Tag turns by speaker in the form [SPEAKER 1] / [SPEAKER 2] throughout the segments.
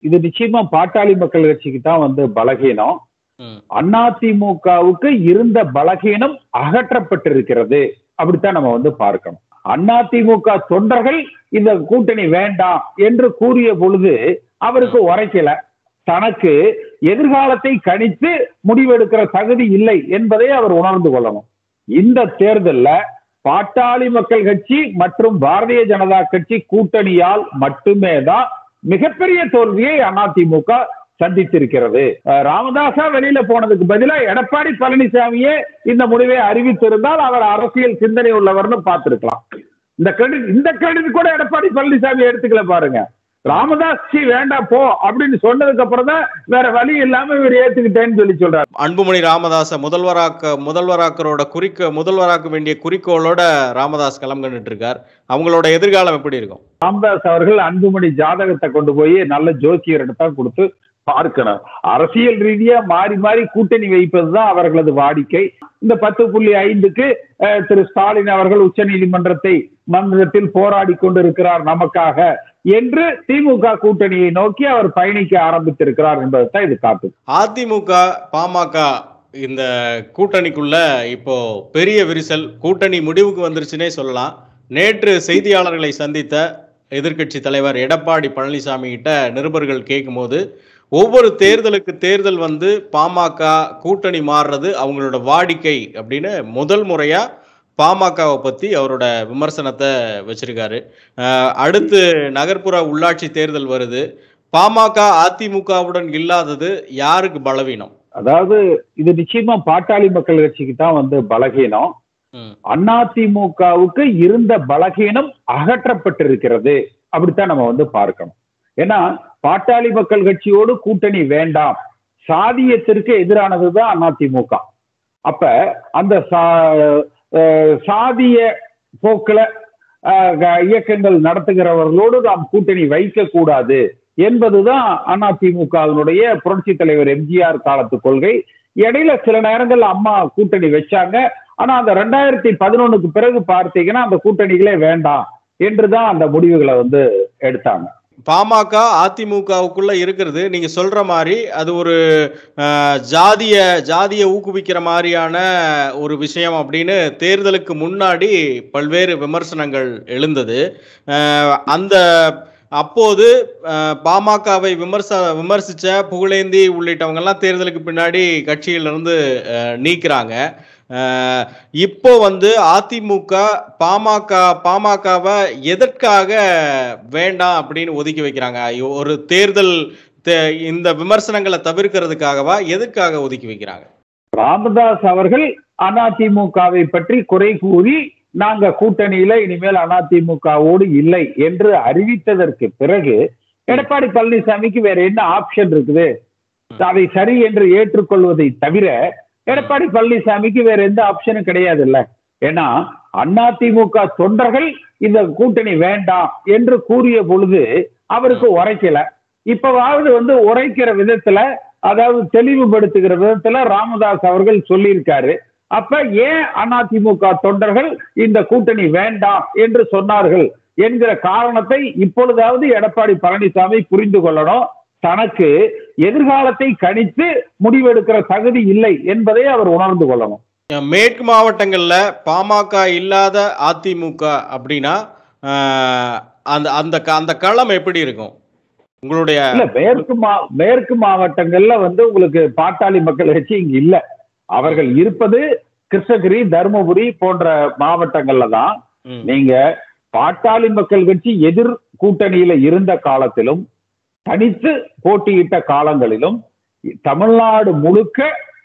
[SPEAKER 1] இது நிச்சயமா பாட்டாளி மக்கள் கட்சிக்கு தான் வந்து பலகீனம்
[SPEAKER 2] ம்.
[SPEAKER 1] அதிமுகவுக்கு இருந்த பலகீனம் அகற்றப்பட்டிருக்கிறது அப்படித்தான் நம்ம வந்து பார்க்கணும் அதிமுக தொண்டர்கள் இந்த கூட்டணி வேண்டாம் என்று கூறிய பொழுது அவருக்கு உரைக்கல தனக்கு எதிர்காலத்தை கணித்து முடிவெடுக்கிற தகுதி இல்லை என்பதை அவர் உணர்ந்து கொள்ளணும் இந்த தேர்தல்ல பாட்டாளி மக்கள் கட்சி மற்றும் பாரதிய ஜனதா கட்சி கூட்டணியால் மட்டுமே தான் மிகப்பெரிய தோல்வியை அதிமுக சந்தித்திருக்கிறது அஹ் ராமதாசா வெளியில போனதுக்கு பதிலா எடப்பாடி பழனிசாமியே இந்த முடிவை அறிவித்திருந்தால் அவர் அரசியல் சிந்தனை உள்ளவர்னு பார்த்திருக்கலாம் இந்த கிரெடிட் இந்த கிரெடிட் கூட எடப்பாடி பழனிசாமி எடுத்துக்கல பாருங்க ராமதாஸ் சி வேண்டாம் போ அப்படின்னு சொன்னதுக்கு அப்புறம் தான் வேற வழி இல்லாம இவர் ஏத்துக்கிட்டேன்னு சொல்லி சொல்றாரு
[SPEAKER 2] அன்புமணி ராமதாஸ முதல்வராக்க முதல்வராக்கரோட குறிக்க முதல்வராக்க வேண்டிய குறிக்கோளோட ராமதாஸ் களம் கண்டுட்டு இருக்கார் அவங்களோட எதிர்காலம் எப்படி இருக்கும்
[SPEAKER 1] ராமதாஸ் அவர்கள் அன்புமணி ஜாதகத்தை கொண்டு போய் நல்ல ஜோசியர்கிட்ட தான் கொடுத்து பார்க்கணும் அரசியல் ரீதியா மாறி மாறி கூட்டணி வைப்பதுதான் அவர்களது வாடிக்கை இந்த பத்து புள்ளி ஐந்துக்கு அஹ், திரு ஸ்டாலின் அவர்கள் உச்ச நீதிமன்றத்தை மன்றத்தில் போராடி கொண்டிருக்கிறார் நமக்காக என்று திமுக கூட்டணியை நோக்கி அவர் பயணிக்க ஆரம்பித்திருக்கிறார் என்பதைத்தான் இது காட்டுது
[SPEAKER 2] அதிமுக பாமக இந்த கூட்டணிக்குள்ள இப்போ பெரிய விரிசல் கூட்டணி முடிவுக்கு வந்துருச்சுன்னே சொல்லலாம் நேற்று செய்தியாளர்களை சந்தித்த எதிர்க்கட்சி தலைவர் எடப்பாடி பழனிசாமி கிட்ட நிருபர்கள் கேட்கும்போது ஒவ்வொரு தேர்தலுக்கு தேர்தல் வந்து பாமக கூட்டணி மாறுறது அவங்களோட வாடிக்கை அப்படின்னு முதல் முறையா பாமகவை பத்தி அவரோட விமர்சனத்தை வச்சிருக்காரு அஹ் அடுத்து நகர்ப்புற உள்ளாட்சி தேர்தல் வருது பாமக அதிமுகவுடன் இல்லாதது யாருக்கு பலவீனம்
[SPEAKER 1] அதாவது இது நிச்சயமா பாட்டாளி மக்கள் கட்சிக்கு தான் வந்து பலகீனம்
[SPEAKER 2] ம்,
[SPEAKER 1] அதிமுகவுக்கு இருந்த பலகீனம் அகற்றப்பட்டிருக்கிறது அப்படித்தான் நம்ம வந்து பார்க்கணும் ஏன்னா பாட்டாளி மக்கள் கட்சியோடு கூட்டணி வேண்டாம் சாதியத்திற்கு எதிரானதுதான் அதிமுக அப்ப அந்த சா- அஹ் சாதிய போக்குல அஹ், க- இயக்கங்கள் நடத்துகிறவர்களோடு நாம் கூட்டணி வைக்க கூடாது என்பதுதான் அதிமுகவினுடைய புரட்சி தலைவர் எம்ஜிஆர் காலத்து கொள்கை இடையில சில நேரங்கள் அம்மா கூட்டணி வச்சாங்க ஆனா அந்த ரெண்டாயிரத்தி பதினொன்னுக்கு பிறகு பார்த்தீங்கன்னா அந்த கூட்டணிகளே வேண்டாம் என்றுதான் அந்த முடிவுகளை வந்து எடுத்தாங்க
[SPEAKER 2] பாமக அதிமுகவுக்குள்ள இருக்கிறது நீங்க சொல்ற மாதிரி அது ஒரு அஹ், ஜாதிய ஜாதிய ஊக்குவிக்கிற மாதிரியான ஒரு விஷயம் அப்படின்னு தேர்தலுக்கு முன்னாடி பல்வேறு விமர்சனங்கள் எழுந்தது அஹ், அந்த அப்போது அஹ், பாமகவை விமர்ச விமர்சிச்ச புகழேந்தி உள்ளிட்டவங்க எல்லாம் தேர்தலுக்கு பின்னாடி கட்சியிலிருந்து அஹ், நீக்குறாங்க அஹ், இப்போ வந்து அதிமுக பாமக பாமகவை எதற்காக வேண்டாம் அப்படின்னு ஒதுக்கி வைக்கிறாங்க ஐயோ, ஒரு தேர்தல் தே- இந்த விமர்சனங்களை தவிர்க்கிறதுக்காகவா எதற்காக ஒதுக்கி வைக்கிறாங்க
[SPEAKER 1] ராமதாஸ் அவர்கள் அதிமுகவை பற்றி குறை கூறி நாங்க கூட்டணியில இனிமேல் அதிமுகவோடு இல்லை என்று அறிவித்ததற்கு பிறகு எடப்பாடி பழனிசாமிக்கு வேற என்ன ஆப்ஷன் இருக்குது அதை சரி என்று ஏற்றுக்கொள்வதை தவிர எடப்பாடி பழனிசாமிக்கு வேற எந்த ஆப்ஷனும் கிடையாது இல்ல ஏன்னா அதிமுக தொண்டர்கள் இந்த கூட்டணி வேண்டாம் என்று கூறிய பொழுது அவருக்கு உரைக்கல இப்பவாவது வந்து உரைக்கிற விதத்துல அதாவது தெளிவுபடுத்துகிற விதத்துல ராமதாஸ் அவர்கள் சொல்லியிருக்காரு அப்ப ஏன் அதிமுக தொண்டர்கள் இந்த கூட்டணி வேண்டாம் என்று சொன்னார்கள் என்கிற காரணத்தை இப்பொழுதாவது எடப்பாடி பழனிசாமி புரிந்து கொள்ளணும் தனக்கு எதிர்காலத்தை கணித்து முடிவெடுக்கிற தகுதி இல்லை என்பதை அவர் உணர்ந்து கொள்ளணும்
[SPEAKER 2] மேற்கு மாவட்டங்கள்ல பாமக இல்லாத அதிமுக அப்படின்னா ஆஹ், அந்த அந்த க- அந்த களம் எப்படி இருக்கும் உங்களுடைய
[SPEAKER 1] இல்ல மேற்கு மா மேற்கு மாவட்டங்கள்ல வந்து உங்களுக்கு பாட்டாளி மக்கள் கட்சி இங்க இல்ல அவர்கள் இருப்பது கிருஷ்ணகிரி தருமபுரி போன்ற மாவட்டங்கள்ல தான்
[SPEAKER 2] ம்,
[SPEAKER 1] நீங்க பாட்டாளி மக்கள் கட்சி எதிர் கூட்டணியில இருந்த காலத்திலும் தனித்து போட்டியிட்ட காலங்களிலும் தமிழ்நாடு முழுக்க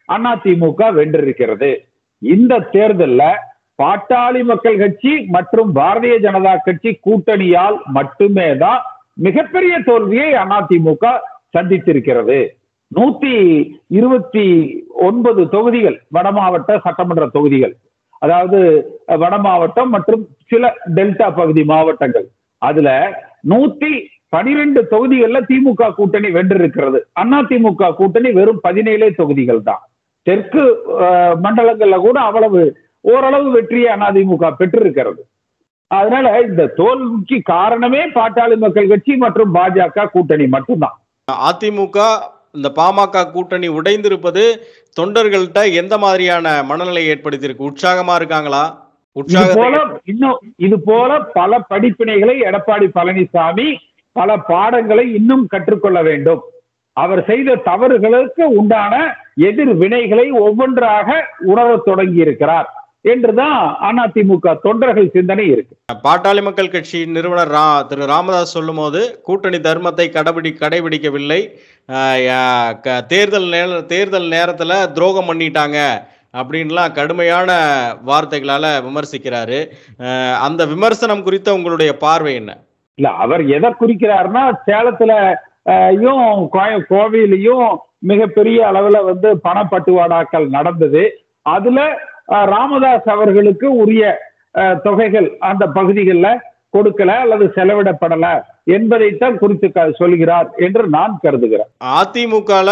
[SPEAKER 1] அதிமுக வென்றிருக்கிறது இந்த தேர்தல்ல பாட்டாளி மக்கள் கட்சி மற்றும் பாரதிய ஜனதா கட்சி கூட்டணியால் மட்டுமே தான் மிகப்பெரிய தோல்வியை அதிமுக சந்தித்திருக்கிறது நூத்தி இருபத்தி ஒன்பது தொகுதிகள் வடமாவட்ட சட்டமன்ற தொகுதிகள் அதாவது அஹ், வட மாவட்டம் மற்றும் சில டெல்டா பகுதி மாவட்டங்கள் அதுல நூத்தி பனிரெண்டு தொகுதிகள்ல திமுக கூட்டணி வென்றிருக்கிறது அதிமுக கூட்டணி வெறும் பதினேழே தொகுதிகள் தான் தெற்கு அஹ், மண்டலங்கள்ல கூட அவ்வளவு ஓரளவு வெற்றியை அதிமுக பெற்றிருக்கிறது அதனால இந்த தோல்விக்கு காரணமே பாட்டாளி மக்கள் கட்சி மற்றும் பாஜக கூட்டணி மட்டும்தான்
[SPEAKER 2] அதிமுக இந்த பாமக கூட்டணி உடைந்திருப்பது தொண்டர்கள்ட்ட எந்த மாதிரியான மனநிலை ஏற்படுத்தியிருக்கு உற்சாகமா இருக்காங்களா
[SPEAKER 1] இது
[SPEAKER 2] உற்சாக
[SPEAKER 1] போல இன்னும் இது போல பல படிப்பினைகளை எடப்பாடி பழனிசாமி பல பாடங்களை இன்னும் கற்றுக்கொள்ள வேண்டும் அவர் செய்த தவறுகளுக்கு உண்டான எதிர் வினைகளை ஒவ்வொன்றாக உணரத் தொடங்கி இருக்கிறார் என்றுதான் அதிமுக தொண்டர்கள் சிந்தனை இருக்கு
[SPEAKER 2] பாட்டாளி மக்கள் கட்சி நிறுவனர் ரா திரு ராமதாஸ் சொல்லும்போது கூட்டணி தர்மத்தை கடைபிடி கடைபிடிக்கவில்லை ஆஹ் யா- க- தேர்தல் நேர தேர்தல் நேரத்தில் துரோகம் பண்ணிட்டாங்க அப்படின்லாம் கடுமையான வார்த்தைகளால விமர்சிக்கிறாரு ஆஹ் அந்த விமர்சனம் குறித்த உங்களுடைய பார்வை என்ன
[SPEAKER 1] இல்ல அவர் எதை குறிக்கிறாருன்னா சேலத்துல அஹ், யும் கோய- கோவையிலையும் மிகப்பெரிய அளவுல வந்து பணப்பட்டுவாடாக்கள் நடந்தது அதுல அஹ், ராமதாஸ் அவர்களுக்கு உரிய அஹ், தொகைகள் அந்த பகுதிகளில் கொடுக்கல அல்லது செலவிடப்படல என்பதைத்தான் குறித்து க- சொல்கிறார் என்று நான் கருதுகிறேன்
[SPEAKER 2] அதிமுகல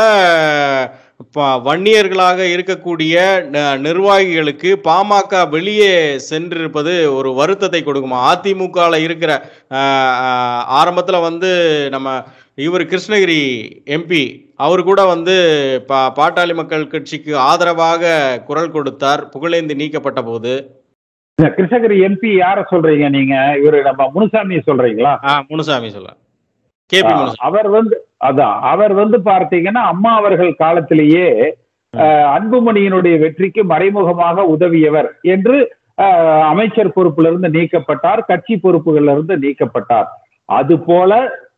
[SPEAKER 2] ப- வன்னியர்களாக இருக்கக்கூடிய ந- நிர்வாகிகளுக்கு பாமக வெளியே சென்றிருப்பது ஒரு வருத்தத்தை கொடுக்குமா அதிமுகல இருக்கிற ஆஹ், ஆஹ், ஆரம்பத்துல வந்து நம்ம இவர் கிருஷ்ணகிரி எம்பி அவர் கூட வந்து பா பாட்டாளி மக்கள் கட்சிக்கு ஆதரவாக குரல் கொடுத்தார் புகழேந்தி நீக்கப்பட்ட போது
[SPEAKER 1] இந்த கிருஷ்ணகிரி எம்பி யார சொல்றீங்க நீங்க இவரு நம்ம முனுசாமி சொல்றீங்களா
[SPEAKER 2] ஆ முனுசாமி சொல்ல கேபி முனுசாமி
[SPEAKER 1] அவர் வந்து அதான் அவர் வந்து பார்த்தீங்கன்னா அம்மா அவர்கள் காலத்திலேயே அஹ், அன்புமணியினுடைய வெற்றிக்கு மறைமுகமாக உதவியவர் என்று அஹ், அமைச்சர் பொறுப்பிலிருந்து நீக்கப்பட்டார் கட்சி பொறுப்புகளிலிருந்து இருந்து நீக்கப்பட்டார் அது போல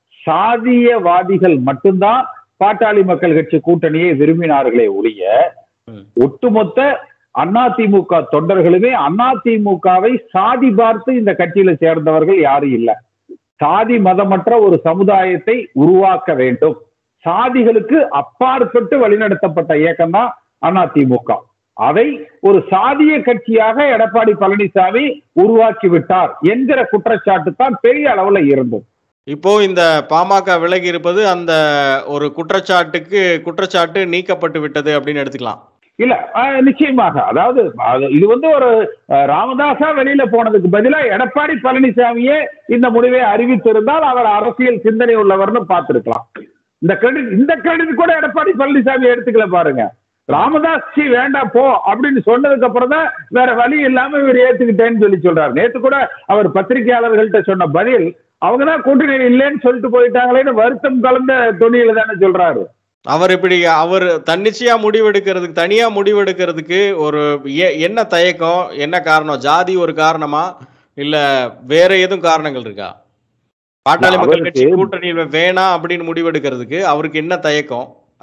[SPEAKER 1] சாதியவாதிகள் மட்டும்தான் பாட்டாளி மக்கள் கட்சி கூட்டணியை விரும்பினார்களே ஒழிய
[SPEAKER 2] ம்.
[SPEAKER 1] ஒட்டுமொத்த அதிமுக தொண்டர்களுமே அதிமுகவை சாதி பார்த்து இந்த கட்சியில சேர்ந்தவர்கள் யாரும் இல்லை சாதி மதமற்ற ஒரு சமுதாயத்தை உருவாக்க வேண்டும் சாதிகளுக்கு அப்பாற்பட்டு வழிநடத்தப்பட்ட இயக்கம் தான் அதிமுக அதை ஒரு சாதிய கட்சியாக எடப்பாடி பழனிசாமி உருவாக்கி விட்டார் என்கிற குற்றச்சாட்டு தான் பெரிய அளவுல இருந்தது
[SPEAKER 2] இப்போ இந்த பாமக விலகி இருப்பது அந்த ஒரு குற்றச்சாட்டுக்கு குற்றச்சாட்டு நீக்கப்பட்டு விட்டது அப்படின்னு எடுத்துக்கலாம்
[SPEAKER 1] இல்ல அஹ், நிச்சயமாக அதாவது அது- இது வந்து ஒரு அஹ், ராமதாஸா வெளியில போனதுக்கு பதிலா எடப்பாடி பழனிசாமியே இந்த முடிவை அறிவித்திருந்தால் அவர் அரசியல் சிந்தனை உள்ளவர்னு பார்த்திருக்கலாம் இந்த கிரெடிட் இந்த கிரெடிட் கூட எடப்பாடி பழனிசாமி எடுத்துக்கல பாருங்க ராமதாஸ் சி வேண்டாம் போ அப்படின்னு சொன்னதுக்கு அப்புறம் தான் வேற வழி இல்லாம இவர் ஏத்துக்கிட்டேன்னு சொல்லி சொல்றாரு நேத்து கூட அவர் பத்திரிகையாளர்கள்ட்ட சொன்ன பதில் அவங்க தான் கூட்டணி இல்லைன்னு சொல்லிட்டு போயிட்டாங்களேன்னு வருத்தம் கலந்த துணியில தானே சொல்றாரு
[SPEAKER 2] அவர் இப்படி அவர் தன்னிச்சையா முடிவெடுக்கிறதுக்கு தனியா முடிவெடுக்கிறதுக்கு ஒரு எ- என்ன தயக்கம் என்ன காரணம் ஜாதி ஒரு காரணமா இல்ல வேற எதுவும் காரணங்கள் இருக்கா பாட்டாளி
[SPEAKER 1] இல்ல,
[SPEAKER 2] மக்கள் கட்சி
[SPEAKER 1] அவருக்கு-
[SPEAKER 2] கூட்டணியில வேணாம் அப்படின்னு முடிவெடுக்கிறதுக்கு அவருக்கு என்ன தயக்கம்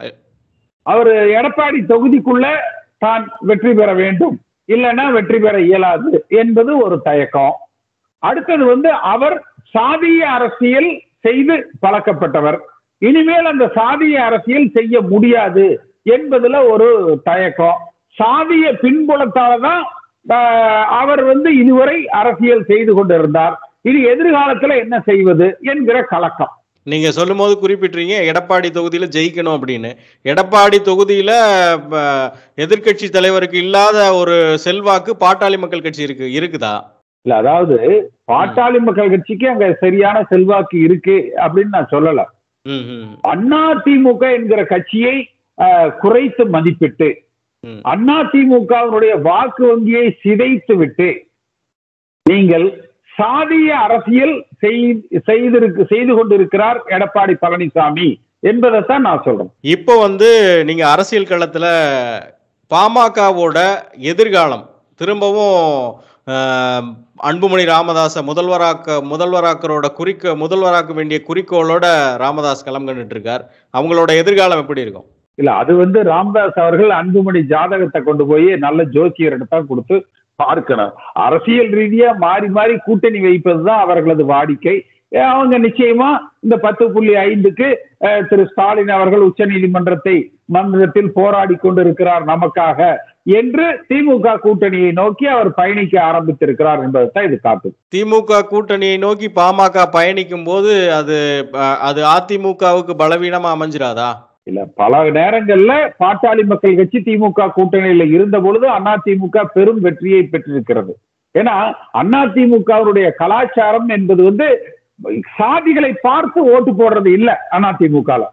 [SPEAKER 1] அவர் எடப்பாடி தொகுதிக்குள்ள தான் வெற்றி பெற வேண்டும் இல்லைன்னா வெற்றி பெற இயலாது என்பது ஒரு தயக்கம் அடுத்தது வந்து அவர் சாதிய அரசியல் செய்து பழக்கப்பட்டவர் இனிமேல் அந்த சாதிய அரசியல் செய்ய முடியாது என்பதுல ஒரு தயக்கம் சாதிய பின்புலத்தால தான் ஆஹ், அவர் வந்து இதுவரை அரசியல் செய்து கொண்டிருந்தார் இது எதிர்காலத்துல என்ன செய்வது என்கிற கலக்கம்
[SPEAKER 2] நீங்க சொல்லும் போது குறிப்பிட்டீங்க எடப்பாடி தொகுதியில ஜெயிக்கணும் அப்படின்னு எடப்பாடி தொகுதியில எதிர்கட்சி தலைவருக்கு இல்லாத ஒரு செல்வாக்கு பாட்டாளி மக்கள் கட்சி இருக்கு இருக்குதா
[SPEAKER 1] இல்ல அதாவது பாட்டாளி மக்கள் கட்சிக்கு அங்க சரியான செல்வாக்கு இருக்கு அப்படின்னு நான் சொல்லல
[SPEAKER 2] ம், ம்,
[SPEAKER 1] அதிமுக என்கிற கட்சியை ஆஹ், குறைத்து மதிப்பிட்டு
[SPEAKER 2] ம்.
[SPEAKER 1] அதிமுகவினுடைய வாக்கு வங்கியை சிதைத்து விட்டு நீங்கள் சாதிய அரசியல் செய்- செய்திருக்கு செய்து கொண்டிருக்கிறார் எடப்பாடி பழனிசாமி என்பதைத்தான் நான் சொல்றேன்
[SPEAKER 2] இப்போ வந்து நீங்க அரசியல் களத்துல பாமகவோட எதிர்காலம் திரும்பவும் ஆஹ், அன்புமணி ராமதாஸ முதல்வராக்க முதல்வராக்கரோட குறிக்க முதல்வராக்க வேண்டிய குறிக்கோளோட ராமதாஸ் களம் கண்டுட்டு இருக்கார் அவங்களோட எதிர்காலம் எப்படி இருக்கும்
[SPEAKER 1] இல்ல அது வந்து ராம்தாஸ் அவர்கள் அன்புமணி ஜாதகத்தை கொண்டு போய் நல்ல ஜோசியர்கிட்ட கொடுத்து பார்க்கணும் அரசியல் ரீதியா மாறி மாறி கூட்டணி வைப்பதுதான் அவர்களது வாடிக்கை அஹ் அவங்க நிச்சயமா இந்த பத்து புள்ளி ஐந்துக்கு அஹ், திரு ஸ்டாலின் அவர்கள் உச்ச நீதிமன்றத்தை மன்றத்தில் போராடி கொண்டிருக்கிறார் நமக்காக என்று திமுக கூட்டணியை நோக்கி அவர் பயணிக்க ஆரம்பித்திருக்கிறார் என்பதைத்தான் இது காட்டுது
[SPEAKER 2] திமுக கூட்டணியை நோக்கி பாமக பயணிக்கும் போது அது அஹ், அது அதிமுகவுக்கு பலவீனமா அமைஞ்சிராதா
[SPEAKER 1] இல்ல பல நேரங்கள்ல பாட்டாளி மக்கள் கட்சி திமுக கூட்டணியில இருந்த பொழுது அதிமுக பெரும் வெற்றியை பெற்றிருக்கிறது ஏன்னா அதிமுகவுடைய கலாச்சாரம் என்பது வந்து சாதிகளை பார்த்து ஓட்டு போடுறது இல்ல அதிமுகல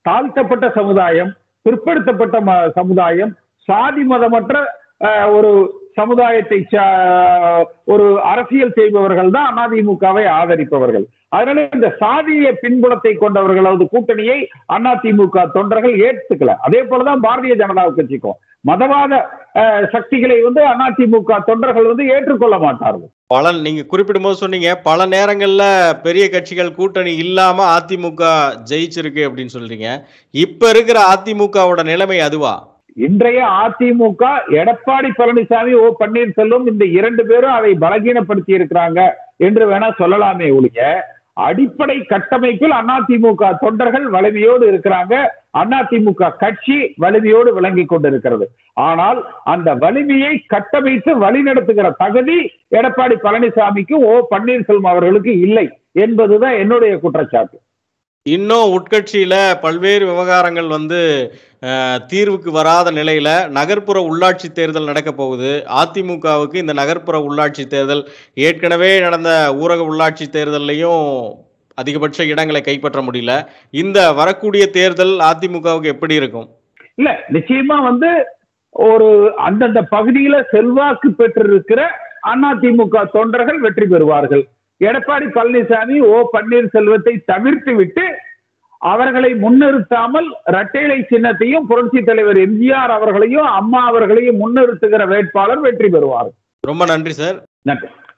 [SPEAKER 1] தாழ்த்தப்பட்ட சமுதாயம் பிற்படுத்தப்பட்ட ம- சமுதாயம் சாதி மதமற்ற அஹ், ஒரு சமுதாயத்தை சா- ஒரு அரசியல் செய்பவர்கள் தான் அதிமுகவை ஆதரிப்பவர்கள் அதனால இந்த சாதிய பின்புலத்தை கொண்டவர்களது கூட்டணியை அதிமுக தொண்டர்கள் ஏற்றுக்கல அதே போலதான் பாரதிய ஜனதா கட்சிக்கும் மதவாத அஹ், சக்திகளை வந்து அதிமுக தொண்டர்கள் வந்து ஏற்றுக்கொள்ள மாட்டார்கள்
[SPEAKER 2] பல நீங்க குறிப்பிடும் போது சொன்னீங்க பல நேரங்கள்ல பெரிய கட்சிகள் கூட்டணி இல்லாம அதிமுக ஜெயிச்சிருக்கு அப்படின்னு சொல்றீங்க இப்ப இருக்கிற அதிமுகவோட நிலைமை அதுவா
[SPEAKER 1] இன்றைய அதிமுக எடப்பாடி பழனிசாமி ஓ பன்னீர்செல்வம் இந்த இரண்டு பேரும் அதை பலகீனப்படுத்தி இருக்கிறாங்க என்று வேணா சொல்லலாமே ஒழிய அடிப்படை கட்டமைப்பில் அதிமுக தொண்டர்கள் வலிமையோடு இருக்கிறாங்க அதிமுக கட்சி வலிமையோடு விளங்கி கொண்டிருக்கிறது ஆனால் அந்த வலிமையை கட்டமைத்து வழிநடத்துகிற தகுதி எடப்பாடி பழனிசாமிக்கு ஓ பன்னீர்செல்வம் அவர்களுக்கு இல்லை என்பதுதான் என்னுடைய குற்றச்சாட்டு
[SPEAKER 2] இன்னும் உட்கட்சியில பல்வேறு விவகாரங்கள் வந்து அஹ், தீர்வுக்கு வராத நிலையில நகர்ப்புற உள்ளாட்சி தேர்தல் நடக்க போகுது அதிமுகவுக்கு இந்த நகர்ப்புற உள்ளாட்சி தேர்தல் ஏற்கனவே நடந்த ஊரக உள்ளாட்சி தேர்தல்லையும் அதிகபட்ச இடங்களை கைப்பற்ற முடியல இந்த வரக்கூடிய தேர்தல் அதிமுகவுக்கு எப்படி இருக்கும்
[SPEAKER 1] இல்ல நிச்சயமா வந்து ஒரு அந்தந்த பகுதியில செல்வாக்கு பெற்றிருக்கிற அதிமுக தொண்டர்கள் வெற்றி பெறுவார்கள் எடப்பாடி பழனிசாமி ஓ பன்னீர்செல்வத்தை தவிர்த்து விட்டு அவர்களை முன்னிறுத்தாமல் இரட்டைலை சின்னத்தையும் புரட்சி தலைவர் எம்ஜிஆர் அவர்களையும் அம்மா அவர்களையும் முன்னிறுத்துகிற வேட்பாளர் வெற்றி பெறுவார்
[SPEAKER 2] ரொம்ப நன்றி சார்
[SPEAKER 1] நன்றி